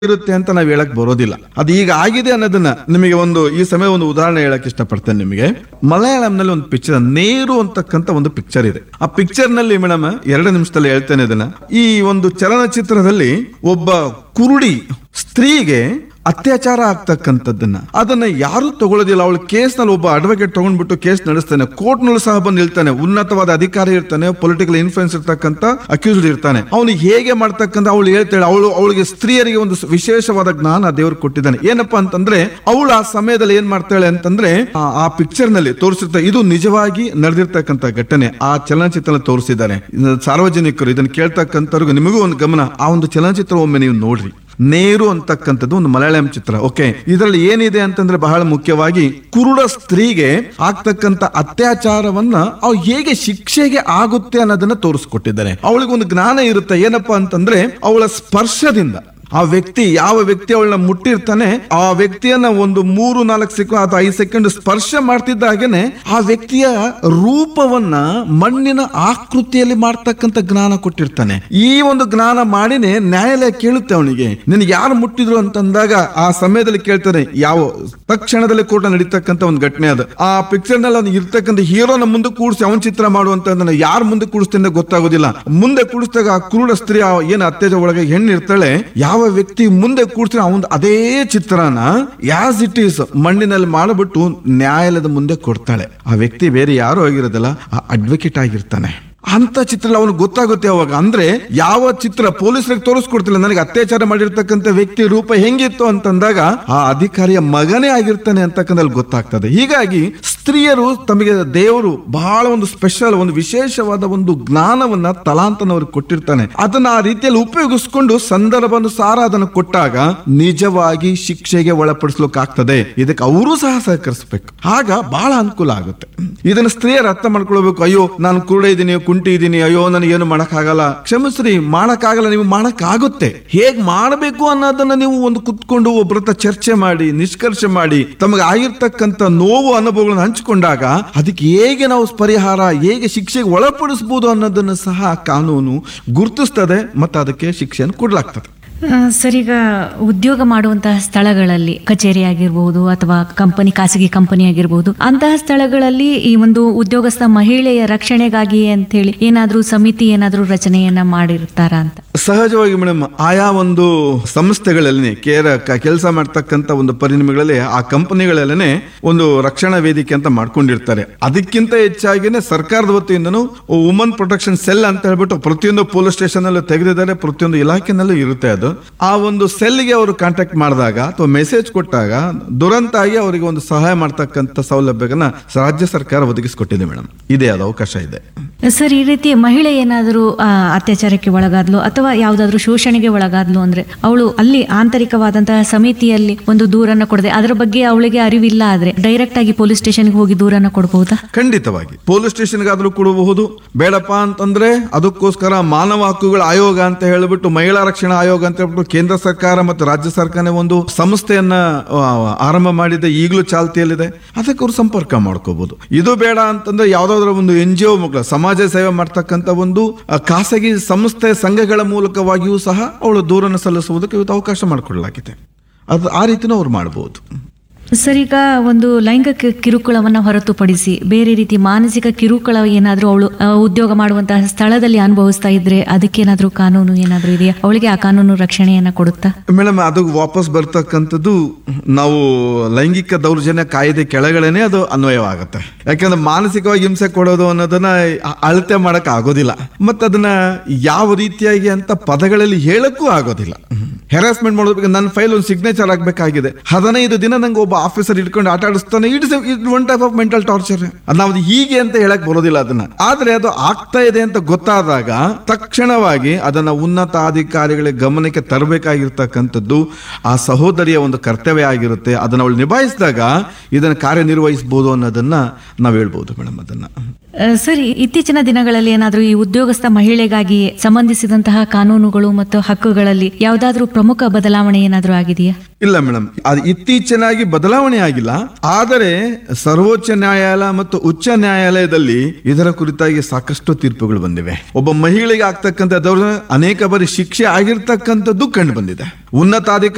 ಇರುತ್ತೆ ಅಂತ ನಾವ್ ಹೇಳಕ್ ಬರೋದಿಲ್ಲ ಅದು ಈಗ ಆಗಿದೆ ಅನ್ನೋದನ್ನ ನಿಮಗೆ ಒಂದು ಈ ಸಮಯ ಒಂದು ಉದಾಹರಣೆ ಹೇಳಕ್ ಇಷ್ಟಪಡ್ತೇನೆ ನಿಮಗೆ ಮಲಯಾಳಂನಲ್ಲಿ ಒಂದು ಪಿಕ್ಚರ್ ನೇರು ಅಂತಕ್ಕಂತ ಒಂದು ಪಿಕ್ಚರ್ ಇದೆ ಆ ಪಿಕ್ಚರ್ ನಲ್ಲಿ ಮೇಡಮ್ ಎರಡು ನಿಮಿಷದಲ್ಲಿ ಹೇಳ್ತೇನೆ ಇದನ್ನ ಈ ಒಂದು ಚಲನಚಿತ್ರದಲ್ಲಿ ಒಬ್ಬ ಕುರುಡಿ ಸ್ತ್ರೀಗೆ ಅತ್ಯಾಚಾರ ಆಗ್ತಕ್ಕಂಥದ್ದನ್ನ ಅದನ್ನ ಯಾರು ತಗೊಳ್ಳೋದಿಲ್ಲ ಅವಳು ಕೇಸ್ ನಲ್ಲಿ ಒಬ್ಬ ಅಡ್ವೊಕೇಟ್ ತಗೊಂಡ್ಬಿಟ್ಟು ಕೇಸ್ ನಡೆಸ್ತಾನೆ ಕೋರ್ಟ್ ನಲ್ಲಿ ಸಹ ಬಂದು ನಿಲ್ತಾನೆ ಉನ್ನತವಾದ ಅಧಿಕಾರಿ ಇರ್ತಾನೆ ಪೊಲಿಟಿಕಲ್ ಇನ್ಫ್ಲೂಯೆನ್ಸ್ ಇರ್ತಕ್ಕಂಥ ಅಕ್ಯೂಸ್ಡ್ ಇರ್ತಾನೆ ಅವನು ಹೇಗೆ ಮಾಡ್ತಕ್ಕಂಥ ಅವಳು ಹೇಳ್ತಾಳೆ ಅವಳು ಅವಳಿಗೆ ಸ್ತ್ರೀಯರಿಗೆ ಒಂದು ವಿಶೇಷವಾದ ಜ್ಞಾನ ದೇವರು ಕೊಟ್ಟಿದ್ದಾನೆ ಏನಪ್ಪಾ ಅಂತಂದ್ರೆ ಅವಳು ಆ ಸಮಯದಲ್ಲಿ ಏನ್ ಮಾಡ್ತಾಳೆ ಅಂತಂದ್ರೆ ಆ- ಆ ಪಿಕ್ಚರ್ ನಲ್ಲಿ ತೋರಿಸಿರ್ತಾರೆ ಇದು ನಿಜವಾಗಿ ನಡೆದಿರ್ತಕ್ಕಂಥ ಘಟನೆ ಆ ಚಲನಚಿತ್ರ ತೋರಿಸಿದ್ದಾರೆ ಇದು ಸಾರ್ವಜನಿಕರು ಇದನ್ನ ಕೇಳ್ತಕ್ಕಂಥವ್ರಿಗೂ ನಿಮಗೂ ಒಂದು ಗಮನ ಆ ಒಂದು ಚಲನಚಿತ್ರ ಒಮ್ಮೆ ನೀವು ನೋಡ್ರಿ ನೇರು ಅಂತಕ್ಕಂಥದ್ದು ಒಂದು ಮಲಯಾಳಂ ಚಿತ್ರ ಓಕೆ ಇದರಲ್ಲಿ ಏನಿದೆ ಅಂತಂದ್ರೆ ಬಹಳ ಮುಖ್ಯವಾಗಿ ಕುರುಡ ಸ್ತ್ರೀಗೆ ಆಗ್ತಕ್ಕಂಥ ಅತ್ಯಾಚಾರವನ್ನ ಅವ್ ಹೇಗೆ ಶಿಕ್ಷೆಗೆ ಆಗುತ್ತೆ ಅನ್ನೋದನ್ನ ತೋರಿಸ್ಕೊಟ್ಟಿದ್ದಾರೆ ಅವಳಿಗೆ ಒಂದು ಜ್ಞಾನ ಇರುತ್ತೆ ಏನಪ್ಪಾ ಅಂತಂದ್ರೆ ಅವಳ ಸ್ಪರ್ಶದಿಂದ ಆ ವ್ಯಕ್ತಿ ಯಾವ ವ್ಯಕ್ತಿ ಅವಳನ್ನ ಮುಟ್ಟಿರ್ತಾನೆ ಆ ವ್ಯಕ್ತಿಯನ್ನ ಒಂದು ಮೂರು ನಾಲ್ಕು ಸೆಕೆಂಡ್ ಅಥವಾ ಐದು ಸೆಕೆಂಡ್ ಸ್ಪರ್ಶ ಮಾಡ್ತಿದ್ದಾಗೇನೆ ಆ ವ್ಯಕ್ತಿಯ ರೂಪವನ್ನ ಮಣ್ಣಿನ ಆಕೃತಿಯಲ್ಲಿ ಮಾಡ್ತಕ್ಕಂಥ ಜ್ಞಾನ ಕೊಟ್ಟಿರ್ತಾನೆ ಈ ಒಂದು ಜ್ಞಾನ ಮಾಡಿನೇ ನ್ಯಾಯಾಲಯ ಕೇಳುತ್ತೆ ಅವನಿಗೆ ನಿನಗೆ ಯಾರು ಮುಟ್ಟಿದ್ರು ಅಂತಂದಾಗ ಆ ಸಮಯದಲ್ಲಿ ಕೇಳ್ತಾನೆ ಯಾವ ತಕ್ಷಣದಲ್ಲಿ ಕೋರ್ಟ್ ನಡೀತಕ್ಕಂಥ ಒಂದು ಘಟನೆ ಅದು ಆ ಪಿಕ್ಚರ್ ನಲ್ಲಿ ಅವ್ನು ಇರ್ತಕ್ಕಂಥ ಹೀರೋನ ಮುಂದೆ ಕೂಡಿಸಿ ಅವನ್ ಚಿತ್ರ ಮಾಡುವಂತ ಯಾರು ಮುಂದೆ ಕೂಡಿಸ್ತೀನಿ ಗೊತ್ತಾಗೋದಿಲ್ಲ ಮುಂದೆ ಕೂಡಿಸಿದಾಗ ಆ ಕ್ರೂರ ಸ್ತ್ರೀ ಆ ಏನು ಅತ್ಯಾಚಾರ ಒಳಗೆ ಹೆಣ್ಣು ಇರ್ತಾಳೆ ಯಾವ ವ್ಯಕ್ತಿ ಮುಂದೆ ಕೂಡ್ತೀನಿ ಅವನ್ ಅದೇ ಚಿತ್ರನ ಯಾಸ್ ಇಟ್ ಈಸ್ ಮಣ್ಣಿನಲ್ಲಿ ಮಾಡಿಬಿಟ್ಟು ನ್ಯಾಯಾಲಯದ ಮುಂದೆ ಕೊಡ್ತಾಳೆ ಆ ವ್ಯಕ್ತಿ ಬೇರೆ ಯಾರು ಆಗಿರೋದಿಲ್ಲ ಆ ಅಡ್ವೊಕೇಟ್ ಆಗಿರ್ತಾನೆ ಅಂತ ಚಿತ್ರ ಅವನಿಗೆ ಗೊತ್ತಾಗುತ್ತೆ ಅವಾಗ ಅಂದ್ರೆ ಯಾವ ಚಿತ್ರ ಪೊಲೀಸರಿಗೆ ತೋರಿಸ್ಕೊಡ್ತಿಲ್ಲ ನನಗೆ ಅತ್ಯಾಚಾರ ಮಾಡಿರ್ತಕ್ಕಂಥ ವ್ಯಕ್ತಿ ರೂಪ ಹೆಂಗಿತ್ತು ಅಂತಂದಾಗ ಆ ಅಧಿಕಾರಿಯ ಮಗನೇ ಆಗಿರ್ತಾನೆ ಅಂತಕ್ಕಂಥಲ್ಲಿ ಗೊತ್ತಾಗ್ತದೆ ಹೀಗಾಗಿ ಸ್ತ್ರೀಯರು ತಮಗೆ ದೇವರು ಬಹಳ ಒಂದು ಸ್ಪೆಷಲ್ ಒಂದು ವಿಶೇಷವಾದ ಒಂದು ಜ್ಞಾನವನ್ನ ತಲಾಂತನವ್ರಿಗೆ ಕೊಟ್ಟಿರ್ತಾನೆ ಅದನ್ನ ಆ ರೀತಿಯಲ್ಲಿ ಉಪಯೋಗಿಸ್ಕೊಂಡು ಸಂದರ್ಭಾನುಸಾರ ಅದನ್ನು ಕೊಟ್ಟಾಗ ನಿಜವಾಗಿ ಶಿಕ್ಷೆಗೆ ಒಳಪಡಿಸ್ಲಿಕ್ಕಾಗ್ತದೆ ಇದಕ್ಕೆ ಅವರು ಸಹ ಸಹಕರಿಸಬೇಕು ಆಗ ಬಹಳ ಅನುಕೂಲ ಆಗುತ್ತೆ ಇದನ್ನ ಸ್ತ್ರೀಯರು ಅರ್ಥ ಮಾಡ್ಕೊಳ್ಬೇಕು ಅಯ್ಯೋ ನಾನು ಕುರುಡ ಇದ್ದೀನಿ ಕುಂಟಿ ಇದ್ದೀನಿ ಅಯ್ಯೋ ನನಗೇನು ಮಾಡಕ್ಕಾಗಲ್ಲ ಕ್ಷಮಿಸ್ರಿ ಮಾಡಕ್ಕಾಗಲ್ಲ ನೀವು ಮಾಡಕ್ಕಾಗುತ್ತೆ ಹೇಗ್ ಮಾಡಬೇಕು ಅನ್ನೋದನ್ನ ನೀವು ಒಂದು ಕುತ್ಕೊಂಡು ಒಬ್ಬರ ಹತ್ರ ಚರ್ಚೆ ಮಾಡಿ ನಿಷ್ಕರ್ಷೆ ಮಾಡಿ ತಮಗೆ ಆಗಿರ್ತಕ್ಕಂಥ ನೋವು ಅನುಭವಗಳನ್ನ ಹಂಚಿಕೊಂಡಾಗ ಅದಕ್ಕೆ ಹೇಗೆ ನಾವು ಪರಿಹಾರ ಹೇಗೆ ಶಿಕ್ಷೆಗೆ ಒಳಪಡಿಸಬಹುದು ಅನ್ನೋದನ್ನು ಸಹ ಕಾನೂನು ಗುರುತಿಸ್ತದೆ ಮತ್ತು ಅದಕ್ಕೆ ಶಿಕ್ಷೆಯನ್ನು ಕೊಡ್ಲಾಗ್ತದೆ ಆ, ಸರ್ ಈಗ ಉದ್ಯೋಗ ಮಾಡುವಂತಹ ಸ್ಥಳಗಳಲ್ಲಿ ಕಚೇರಿ ಆಗಿರ್ಬೋದು ಅಥವಾ ಕಂಪನಿ ಖಾಸಗಿ ಕಂಪನಿ ಆಗಿರ್ಬೋದು ಅಂತಹ ಸ್ಥಳಗಳಲ್ಲಿ ಈ ಒಂದು ಉದ್ಯೋಗಸ್ಥ ಮಹಿಳೆಯ ರಕ್ಷಣೆಗಾಗಿ ಅಂತ ಹೇಳಿ ಏನಾದ್ರೂ ಸಮಿತಿ ಏನಾದ್ರೂ ರಚನೆಯನ್ನ ಮಾಡಿರ್ತಾರಾ ಅಂತ ಸಹಜವಾಗಿ ಮೇಡಮ್ ಆಯಾ ಒಂದು ಸಂಸ್ಥೆಗಳಲ್ಲಿ ಕೇರ ಕೆಲಸ ಮಾಡ್ತಕ್ಕಂಥ ಒಂದು ಪರಿಣಾಮಗಳಲ್ಲಿ ಆ ಕಂಪನಿಗಳಲ್ಲೇ ಒಂದು ರಕ್ಷಣಾ ವೇದಿಕೆ ಅಂತ ಮಾಡ್ಕೊಂಡಿರ್ತಾರೆ ಅದಕ್ಕಿಂತ ಹೆಚ್ಚಾಗಿನೇ ಸರ್ಕಾರದ ವತಿಯಿಂದನೂ ವುಮನ್ ಪ್ರೊಟೆಕ್ಷನ್ ಸೆಲ್ ಅಂತ ಹೇಳ್ಬಿಟ್ಟು ಪ್ರತಿಯೊಂದು ಪೊಲೀಸ್ ಸ್ಟೇಷನ್ ಅಲ್ಲೂ ತೆಗೆದಿದ್ದಾರೆ ಪ್ರತಿಯೊಂದು ಇಲಾಖೆನಲ್ಲೂ ಇರುತ್ತೆ ಅದು ಆ ಒಂದು ಸೆಲ್ಗೆ ಅವರು ಕಾಂಟ್ಯಾಕ್ಟ್ ಮಾಡಿದಾಗ ಅಥವಾ ಮೆಸೇಜ್ ಕೊಟ್ಟಾಗ ದುರಂತ ಆಗಿ ಅವರಿಗೆ ಒಂದು ಸಹಾಯ ಮಾಡ್ತಕ್ಕಂಥ ಸೌಲಭ್ಯಗಳನ್ನ ರಾಜ್ಯ ಸರ್ಕಾರ ಒದಗಿಸಿಕೊಟ್ಟಿದೆ ಮೇಡಮ್ ಇದೆ ಅದು ಅವಕಾಶ ಇದೆ ಸರ್ ಈ ರೀತಿ ಮಹಿಳೆ ಏನಾದರೂ ಆ, ಅತ್ಯಾಚಾರಕ್ಕೆ ಒಳಗಾದ್ಲು ಅಥವಾ ಯಾವ್ದಾದ್ರು ಶೋಷಣೆಗೆ ಒಳಗಾದ್ಲು ಅಂದ್ರೆ ಅವಳು ಅಲ್ಲಿ ಆಂತರಿಕವಾದಂತಹ ಸಮಿತಿಯಲ್ಲಿ ಒಂದು ದೂರನ್ನ ಕೊಡದೆ ಅದರ ಬಗ್ಗೆ ಅವಳಿಗೆ ಅರಿವಿಲ್ಲ ಆದ್ರೆ ಡೈರೆಕ್ಟ್ ಆಗಿ ಪೊಲೀಸ್ ಸ್ಟೇಷನ್ಗೆ ಹೋಗಿ ದೂರನ್ನ ಕೊಡಬಹುದಾ ಖಂಡಿತವಾಗಿ ಪೊಲೀಸ್ ಸ್ಟೇಷನ್ಗಾದ್ರೂ ಕೊಡಬಹುದು ಬೇಡಪ್ಪ ಅಂತಂದ್ರೆ ಅದಕ್ಕೋಸ್ಕರ ಮಾನವ ಹಕ್ಕುಗಳ ಆಯೋಗ ಅಂತ ಹೇಳ್ಬಿಟ್ಟು ಮಹಿಳಾ ರಕ್ಷಣಾ ಆಯೋಗ ಅಂತ ಹೇಳ್ಬಿಟ್ಟು ಕೇಂದ್ರ ಸರ್ಕಾರ ಮತ್ತು ರಾಜ್ಯ ಸರ್ಕಾರ ಒಂದು ಸಂಸ್ಥೆಯನ್ನ ಆ, ಆರಂಭ ಮಾಡಿದೆ ಈಗಲೂ ಚಾಲ್ತಿಯಲ್ಲಿದೆ ಅದಕ್ಕೆ ಅವರು ಸಂಪರ್ಕ ಮಾಡ್ಕೋಬಹುದು ಇದು ಬೇಡ ಅಂತಂದ್ರೆ ಯಾವ್ದಾದ್ರು ಒಂದು ಎನ್ ಜಿ ಒ ಸಮಾಜ ಸೇವೆ ಮಾಡ್ತಕ್ಕಂಥ ಒಂದು ಆ, ಖಾಸಗಿ ಸಂಸ್ಥೆ ಸಂಘಗಳ ಮೂಲಕವಾಗಿಯೂ ಸಹ ಅವಳು ದೂರನ್ನು ಸಲ್ಲಿಸುವುದಕ್ಕೆ ಇವತ್ತು ಅವಕಾಶ ಮಾಡಿಕೊಡಲಾಗಿದೆ ಅದು ಆ ರೀತಿನೂ ಅವ್ರು ಮಾಡಬಹುದು ಸರ್ ಈಗ ಒಂದು ಲೈಂಗಿಕ ಕಿರುಕುಳವನ್ನ ಹೊರತುಪಡಿಸಿ ಬೇರೆ ರೀತಿ ಮಾನಸಿಕ ಕಿರುಕುಳ ಏನಾದ್ರೂ ಅವಳು ಆ, ಉದ್ಯೋಗ ಮಾಡುವಂತಹ ಸ್ಥಳದಲ್ಲಿ ಅನುಭವಿಸ್ತಾ ಇದ್ರೆ ಅದಕ್ಕೇನಾದ್ರೂ ಕಾನೂನು ಏನಾದ್ರೂ ಇದೆಯಾ ಅವಳಿಗೆ ಆ ಕಾನೂನು ರಕ್ಷಣೆಯನ್ನ ಕೊಡುತ್ತಾ ಮೇಡಮ್ ಅದು ವಾಪಸ್ ಬರ್ತಕ್ಕಂಥದ್ದು ನಾವು ಲೈಂಗಿಕ ದೌರ್ಜನ್ಯ ಕಾಯ್ದೆ ಕೆಳಗಡೆನೆ ಅದು ಅನ್ವಯವಾಗುತ್ತೆ ಯಾಕಂದ್ರೆ ಮಾನಸಿಕವಾಗಿ ಹಿಂಸೆ ಕೊಡೋದು ಅನ್ನೋದನ್ನ ಅ- ಅಳತೆ ಮಾಡಕ್ ಆಗೋದಿಲ್ಲ ಮತ್ತೆ ಅದನ್ನ ಯಾವ ರೀತಿಯಾಗಿ ಅಂತ ಪದಗಳಲ್ಲಿ ಹೇಳಕ್ಕೂ ಆಗೋದಿಲ್ಲ ಹೆರಾಸ್ಮೆಂಟ್ ಮಾಡೋದಕ್ಕೆ ನನ್ನ ಫೈಲ್ ಒಂದು ಸಿಗ್ನೇಚರ್ ಆಗ್ಬೇಕಾಗಿದೆ ಹದಿನೈದು ದಿನ ನಂಗೆ ಒಬ್ಬ ಆಫೀಸರ್ ಇಟ್ಕೊಂಡು ಆಟ ಆಡಿಸ್ತಾನೆ it's it one type of mental torture ನಾವು ಅದು ಹೀಗೆ ಅಂತ ಹೇಳಕ್ ಬರೋದಿಲ್ಲ ಅದನ್ನ ಆದ್ರೆ ಅದು ಆಗ್ತಾ ಇದೆ ಅಂತ ಗೊತ್ತಾದಾಗ ತಕ್ಷಣವಾಗಿ ಅದನ್ನ ಉನ್ನತ ಅಧಿಕಾರಿಗಳ ಗಮನಕ್ಕೆ ತರಬೇಕಾಗಿರ್ತಕ್ಕಂಥದ್ದು ಆ ಸಹೋದರಿಯ ಒಂದು ಕರ್ತವ್ಯ ಆಗಿರುತ್ತೆ ಅದನ್ನ ಅವಳು ನಿಭಾಯಿಸಿದಾಗ ಇದನ್ನ ಕಾರ್ಯನಿರ್ವಹಿಸಬಹುದು ಅನ್ನೋದನ್ನ ನಾವು ಹೇಳ್ಬೋದು ಮೇಡಮ್ ಅದನ್ನ ಆ, ಸರಿ ಇತ್ತೀಚಿನ ದಿನಗಳಲ್ಲಿ ಏನಾದ್ರೂ ಈ ಉದ್ಯೋಗಸ್ಥ ಮಹಿಳೆಗಾಗಿ ಸಂಬಂಧಿಸಿದಂತಹ ಕಾನೂನುಗಳು ಮತ್ತು ಹಕ್ಕುಗಳಲ್ಲಿ ಯಾವುದಾದ್ರೂ ಪ್ರಮುಖ ಬದಲಾವಣೆ ಏನಾದ್ರೂ ಆಗಿದೆಯಾ ಇಲ್ಲ ಮೇಡಮ್ ಅದು ಇತ್ತೀಚಿನಾಗಿ ಬದಲಾವಣೆ ಆಗಿಲ್ಲ ಆದರೆ ಸರ್ವೋಚ್ಚ ನ್ಯಾಯಾಲಯ ಮತ್ತು ಉಚ್ಚ ನ್ಯಾಯಾಲಯದಲ್ಲಿ ಇದರ ಕುರಿತಾಗಿ ಸಾಕಷ್ಟು ತೀರ್ಪುಗಳು ಬಂದಿವೆ ಒಬ್ಬ ಮಹಿಳೆಗೆ ಆಗ್ತಕ್ಕಂಥ ದೌರ್ಜನ್ಯ ಅನೇಕ ಬಾರಿ ಶಿಕ್ಷೆ ಆಗಿರ್ತಕ್ಕಂಥದ್ದು ಕಂಡು ಬಂದಿದೆ ಉನ್ನತಾಧಿಕಾರಿ